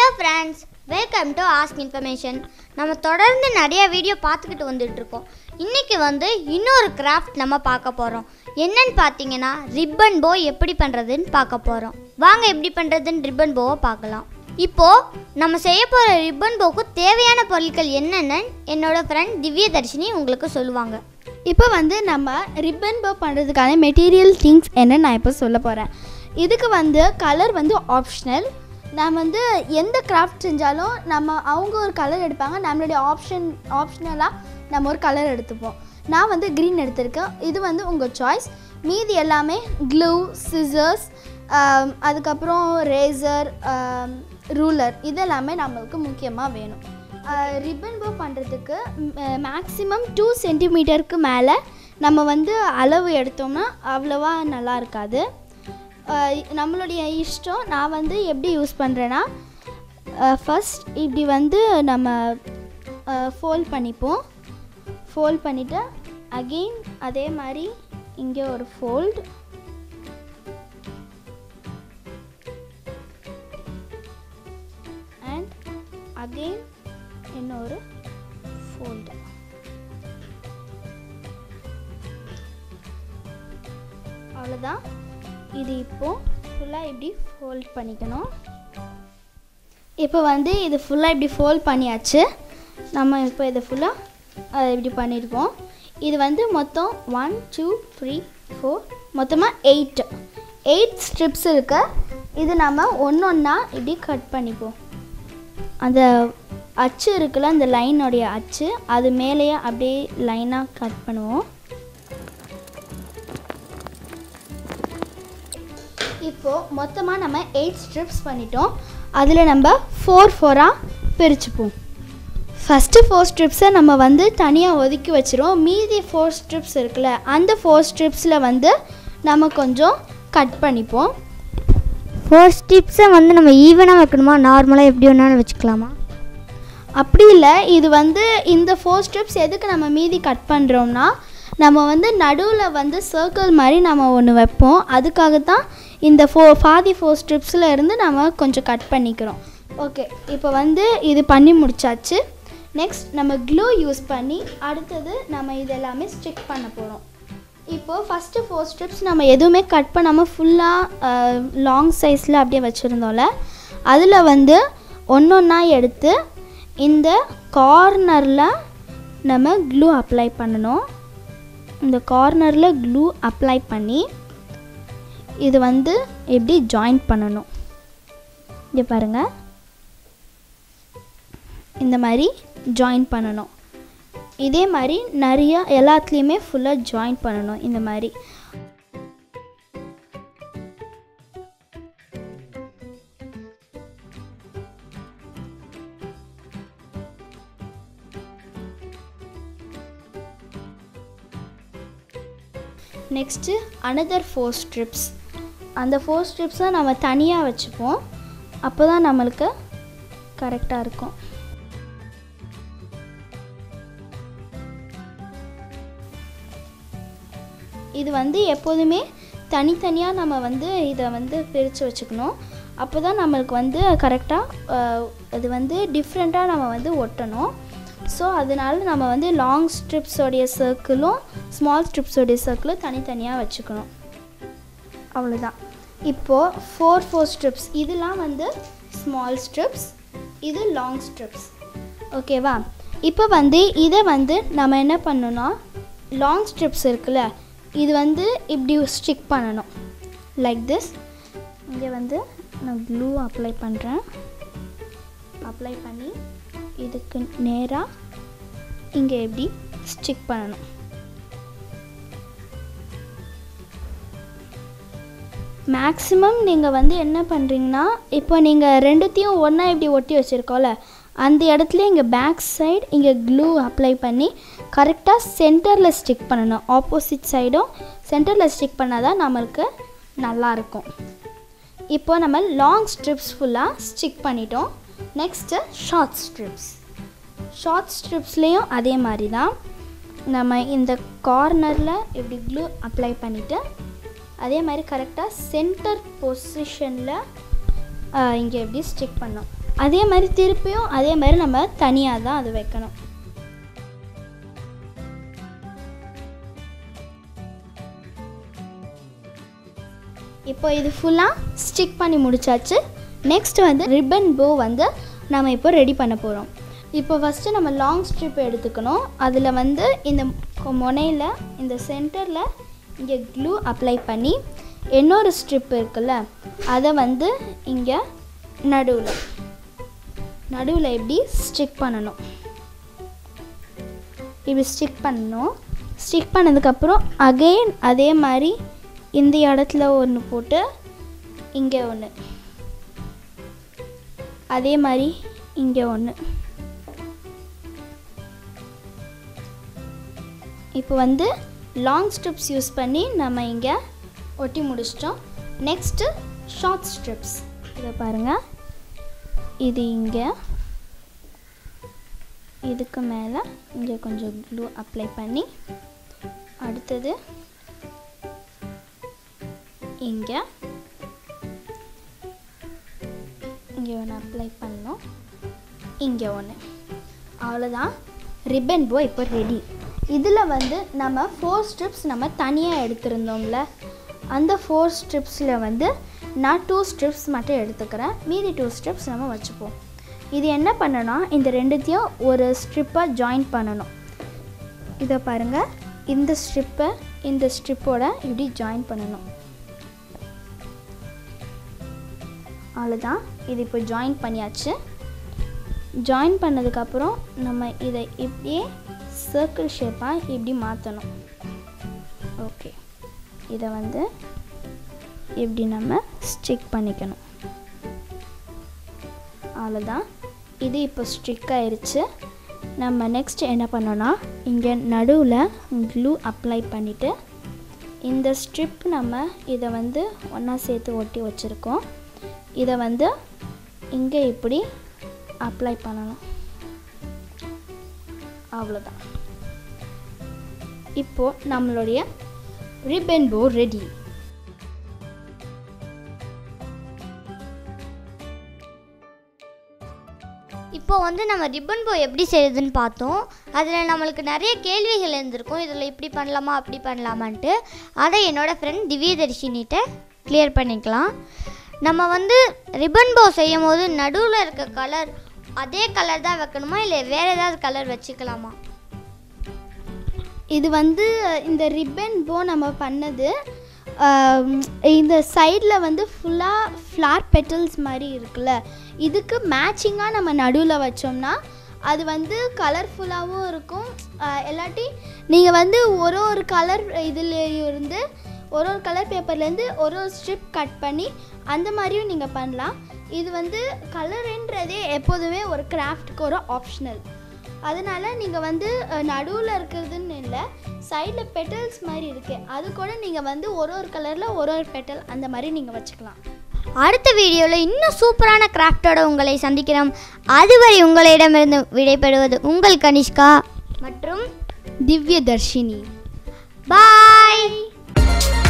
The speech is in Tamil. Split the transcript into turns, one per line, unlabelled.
hello friends welcome to ask information நம்ம தொடர்ந்து நிறைய வீடியோ பார்த்துக்கிட்டு வந்துட்டு இருக்கோம் இன்றைக்கி வந்து இன்னொரு கிராஃப்ட் நம்ம பார்க்க போகிறோம் என்னன்னு பார்த்தீங்கன்னா ரிப்பன் போ எப்படி பண்ணுறதுன்னு பார்க்க போகிறோம் வாங்க எப்படி பண்ணுறதுன்னு ரிப்பன் போவை பார்க்கலாம் இப்போது நம்ம செய்ய போகிற ரிப்பன் போவுக்கு தேவையான பொருட்கள் என்னென்னு என்னோட ஃப்ரெண்ட் திவ்ய தர்ஷினி உங்களுக்கு சொல்லுவாங்க
இப்போ வந்து நம்ம ரிப்பன் போ பண்ணுறதுக்கான மெட்டீரியல் திங்ஸ் என்ன நான் இப்போ சொல்ல போகிறேன் இதுக்கு வந்து கலர் வந்து ஆப்ஷனல் நான் வந்து எந்த கிராஃப்ட் செஞ்சாலும் நம்ம அவங்க ஒரு கலர் எடுப்பாங்க நம்மளுடைய ஆப்ஷன் ஆப்ஷனலாக நம்ம ஒரு கலர் எடுத்துப்போம் நான் வந்து க்ரீன் எடுத்திருக்கேன் இது வந்து உங்கள் சாய்ஸ் மீதி எல்லாமே க்ளூ சிசர்ஸ் அதுக்கப்புறம் ரேசர் ரூலர் இதெல்லாமே நம்மளுக்கு முக்கியமாக வேணும் ரிப்பன் போ பண்ணுறதுக்கு மேக்ஸிமம் டூ சென்டிமீட்டருக்கு மேலே நம்ம வந்து அளவு எடுத்தோம்னா அவ்வளோவா நல்லா இருக்காது அஹ் நம்மளுடைய இஷ்டம் நான் வந்து எப்படி யூஸ் பண்ணுறேன்னா ஃபஸ்ட் இப்படி வந்து நம்ம ஃபோல்ட் பண்ணிப்போம் ஃபோல்ட் பண்ணிவிட்டு அகெயின் அதே மாதிரி இங்கே ஒரு ஃபோல்ட் அண்ட் அகெயின் இன்னொரு ஃபோல்டு அவ்வளோதான் இது இப்போது ஃபுல்லாக இப்படி ஃபோல்ட் பண்ணிக்கணும் இப்போ வந்து இது ஃபுல்லாக இப்படி ஃபோல்ட் பண்ணியாச்சு நம்ம இப்போ இதை ஃபுல்லாக இப்படி பண்ணியிருக்கோம் இது வந்து மொத்தம் ஒன் டூ த்ரீ ஃபோர் மொத்தமாக எயிட் எயிட் ஸ்ட்ரிப்ஸ் இருக்கு இது நம்ம ஒன்று ஒன்றா இப்படி கட் பண்ணிப்போம் அந்த அச்சு இருக்குல்ல அந்த லைனுடைய அச்சு அது மேலேயே அப்படியே லைனாக கட் பண்ணுவோம் இப்போது மொத்தமாக நம்ம எயிட் ஸ்ட்ரிப்ஸ் பண்ணிட்டோம் அதில் நம்ம ஃபோர் ஃபோராக பிரிச்சுப்போம் ஃபஸ்ட்டு ஃபோர் ஸ்ட்ரிப்ஸை நம்ம வந்து தனியாக ஒதுக்கி வச்சிரும் மீதி ஃபோர் ஸ்ட்ரிப்ஸ் இருக்குல்ல அந்த ஃபோர் ஸ்ட்ரிப்ஸில் வந்து நம்ம கொஞ்சம் கட் பண்ணிப்போம்
ஃபோர் ஸ்டிப்ஸை வந்து நம்ம ஈவனாக வைக்கணுமா நார்மலாக எப்படி வேணாலும் வச்சுக்கலாமா
அப்படி இல்லை இது வந்து இந்த ஃபோர் ஸ்ட்ரிப்ஸ் எதுக்கு நம்ம மீதி கட் பண்ணுறோம்னா நம்ம வந்து நடுவில் வந்து சர்க்கிள் மாதிரி நம்ம ஒன்று வைப்போம் அதுக்காக தான் இந்த ஃபோ பாதி ஃபோர் ஸ்ட்ரிப்ஸில் இருந்து நம்ம கொஞ்சம் கட் பண்ணிக்கிறோம் ஓகே இப்போ வந்து இது பண்ணி முடிச்சாச்சு நெக்ஸ்ட் நம்ம க்ளூ யூஸ் பண்ணி அடுத்தது நம்ம இதெல்லாமே ஸ்டிக் பண்ண போகிறோம் இப்போது ஃபஸ்ட்டு ஃபோர் ஸ்ட்ரிப்ஸ் நம்ம எதுவுமே கட் பண்ணாமல் ஃபுல்லாக லாங் சைஸில் அப்படியே வச்சுருந்தோம்ல அதில் வந்து ஒன்று ஒன்றா எடுத்து இந்த கார்னரில் நம்ம க்ளூ அப்ளை பண்ணணும் இந்த கார்னரில் க்ளூ அப்ளை பண்ணி இது வந்து எப்படி ஜாயின் பண்ணணும் இங்கே பாருங்கள் இந்த மாதிரி ஜாயின் பண்ணணும் இதே மாதிரி நிறைய எல்லாத்துலேயுமே ஃபுல்லாக ஜாயின் பண்ணணும் இந்த மாதிரி நெக்ஸ்ட்டு அனதர் ஃபோர் ஸ்ட்ரிப்ஸ் அந்த ஃபோர் ஸ்ட்ரிப்ஸை நம்ம தனியாக வச்சுப்போம் அப்போ தான் நம்மளுக்கு கரெக்டாக இருக்கும் இது வந்து எப்போதுமே தனித்தனியாக நம்ம வந்து இதை வந்து பிரித்து வச்சுக்கணும் அப்போ தான் நம்மளுக்கு வந்து கரெக்டாக இது வந்து டிஃப்ரெண்ட்டாக நம்ம வந்து ஒட்டணும் ஸோ அதனால நம்ம வந்து லாங் ஸ்ட்ரிப்ஸோடைய சர்க்கிளும் ஸ்மால் ஸ்ட்ரிப்ஸோடைய சர்க்கிளும் தனித்தனியாக வச்சுக்கணும் அவ்வளோதான் இப்போது ஃபோர் ஃபோர் ஸ்ட்ரிப்ஸ் இதெல்லாம் வந்து ஸ்மால் ஸ்ட்ரிப்ஸ் இது லாங் ஸ்ட்ரிப்ஸ் ஓகேவா இப்போ வந்து இதை வந்து நம்ம என்ன பண்ணணும்னா லாங் ஸ்ட்ரிப்ஸ் இருக்குல்ல இது வந்து இப்படி ஸ்டிக் பண்ணணும் லைக் திஸ் இங்கே வந்து நான் க்ளூ அப்ளை பண்ணுறேன் அப்ளை பண்ணி இதுக்கு நேராக இங்கே எப்படி ஸ்டிக் பண்ணணும் மேக்ஸிமம் நீங்கள் வந்து என்ன பண்ணுறீங்கன்னா இப்போ நீங்கள் ரெண்டுத்தையும் ஒன்றா இப்படி ஒட்டி வச்சுருக்கோம்ல அந்த இடத்துல இங்கே பேக் சைடு இங்கே க்ளூ அப்ளை பண்ணி கரெக்டாக சென்டரில் ஸ்டிக் பண்ணணும் ஆப்போசிட் சைடும் சென்டரில் ஸ்டிக் பண்ணால் தான் நம்மளுக்கு நல்லாயிருக்கும் இப்போ நம்ம லாங் ஸ்ட்ரிப்ஸ் ஃபுல்லாக ஸ்டிக் பண்ணிட்டோம் நெக்ஸ்ட்டு ஷார்ட் ஸ்ட்ரிப்ஸ் ஷார்ட் ஸ்ட்ரிப்ஸ்லேயும் அதே மாதிரி தான் நம்ம இந்த கார்னரில் இப்படி க்ளூ அப்ளை பண்ணிவிட்டு அதே மாதிரி கரெக்டாக சென்டர் பொசிஷனில் இங்கே எப்படி ஸ்டிக் பண்ணோம் அதே மாதிரி திருப்பியும் அதே மாதிரி நம்ம தனியாக தான் அது வைக்கணும் இப்போ இது ஃபுல்லாக ஸ்டிக் பண்ணி முடிச்சாச்சு நெக்ஸ்ட் வந்து ரிப்பன் போ வந்து நம்ம இப்போ ரெடி பண்ண போகிறோம் இப்போ ஃபஸ்ட்டு நம்ம லாங் ஸ்ட்ரிப் எடுத்துக்கணும் அதில் வந்து இந்த கொ- முனையில் இந்த சென்டரில் இங்கே க்ளூ அப்ளை பண்ணி இன்னொரு ஸ்ட்ரிப் இருக்குல்ல அதை வந்து இங்கே நடுவில் நடுவில் இப்படி ஸ்டிக் பண்ணணும் இப்படி ஸ்டிக் பண்ணணும் ஸ்டிக் பண்ணதுக்கப்புறம் அகைன் அதே மாதிரி இந்த இடத்துல ஒன்று போட்டு இங்கே ஒன்று அதே மாதிரி இங்கே ஒன்று இப்போ வந்து லாங் ஸ்ட்ரிப்ஸ் யூஸ் பண்ணி நம்ம இங்கே ஒட்டி முடிச்சிட்டோம் நெக்ஸ்ட்டு ஷார்ட் ஸ்ட்ரிப்ஸ் இதை பாருங்கள் இது இங்கே இதுக்கு மேலே இங்கே கொஞ்சம் க்ளூ அப்ளை பண்ணி அடுத்தது இங்கே இங்கே ஒன்று அப்ளை பண்ணோம் இங்கே ஒன்று அவ்வளோதான் ரிப்பன் போ இப்போ ரெடி இதில் வந்து நம்ம ஃபோர் ஸ்ட்ரிப்ஸ் நம்ம தனியாக எடுத்திருந்தோம்ல அந்த ஃபோர் ஸ்ட்ரிப்ஸில் வந்து நான் டூ ஸ்ட்ரிப்ஸ் மட்டும் எடுத்துக்கிறேன் மீதி டூ ஸ்ட்ரிப்ஸ் நம்ம வச்சுப்போம் இது என்ன பண்ணனா இந்த ரெண்டுத்தையும் ஒரு ஸ்ட்ரிப்பாக ஜாயின் பண்ணணும் இதை பாருங்கள் இந்த ஸ்ட்ரிப்பை இந்த ஸ்ட்ரிப்போட இப்படி ஜாயின் பண்ணணும் அவ்வளோதான் இது இப்போ ஜாயின் பண்ணியாச்சு ஜாயின் பண்ணதுக்கப்புறம் நம்ம இதை இப்படியே சர்க்கிள் ஷேப்பாக இப்படி மாற்றணும் ஓகே இதை வந்து இப்படி நம்ம ஸ்டிக் பண்ணிக்கணும் அவ்வளோதான் இது இப்போ ஸ்ட்ரிக் ஆயிருச்சு நம்ம நெக்ஸ்ட் என்ன பண்ணோன்னா இங்கே நடுவில் க்ளூ அப்ளை பண்ணிவிட்டு இந்த ஸ்ட்ரிப் நம்ம இதை வந்து ஒன்றா சேர்த்து ஒட்டி வச்சுருக்கோம் இதை வந்து இங்கே இப்படி அப்ளை பண்ணணும் அவ்வளோதான் இப்போது நம்மளுடைய ரிப்பன் போ ரெடி
இப்போ வந்து நம்ம ரிப்பன் போ எப்படி செய்யுதுன்னு பார்த்தோம் அதில் நம்மளுக்கு நிறைய கேள்விகள் இருந்திருக்கும் இதில் இப்படி பண்ணலாமா அப்படி பண்ணலாமான்ட்டு அதை என்னோடய ஃப்ரெண்ட் திவ்யதர்ஷினிட்ட கிளியர் பண்ணிக்கலாம் நம்ம வந்து ரிப்பன் போ செய்யும் போது நடுவில் இருக்க கலர் அதே கலர் தான் வைக்கணுமா இல்லை வேறு ஏதாவது கலர் வச்சுக்கலாமா
இது வந்து இந்த ரிப்பன் போ நம்ம பண்ணது ஆம், இந்த சைடில் வந்து ஃபுல்லாக ஃப்ளார் பெட்டல்ஸ் மாதிரி இருக்குல்ல இதுக்கு மேட்சிங்காக நம்ம நடுவில் வச்சோம்னா அது வந்து கலர்ஃபுல்லாகவும் இருக்கும் ஆ, இல்லாட்டி நீங்கள் வந்து ஒரு ஒரு கலர் இதில் இருந்து ஒரு ஒரு கலர் பேப்பர்லேருந்து ஒரு ஒரு ஸ்ட்ரிப் கட் பண்ணி அந்த மாதிரியும் நீங்கள் பண்ணலாம் இது வந்து கலருன்றதே எப்போதுமே ஒரு கிராஃப்ட்க்கு ஒரு ஆப்ஷனல் அதனால நீங்கள் வந்து நடுவில் இருக்கிறதுன்னு இல்லை சைடில் பெட்டல்ஸ் மாதிரி இருக்கு அது கூட நீங்கள் வந்து ஒரு ஒரு கலரில் ஒரு ஒரு பெட்டல் அந்த மாதிரி நீங்கள் வச்சுக்கலாம்
அடுத்த வீடியோவில் இன்னும் சூப்பரான கிராஃப்டோட உங்களை சந்திக்கிறோம் அதுவரை உங்களிடமிருந்து விடைபெறுவது உங்கள் கனிஷ்கா மற்றும்
திவ்ய தர்ஷினி
பாய்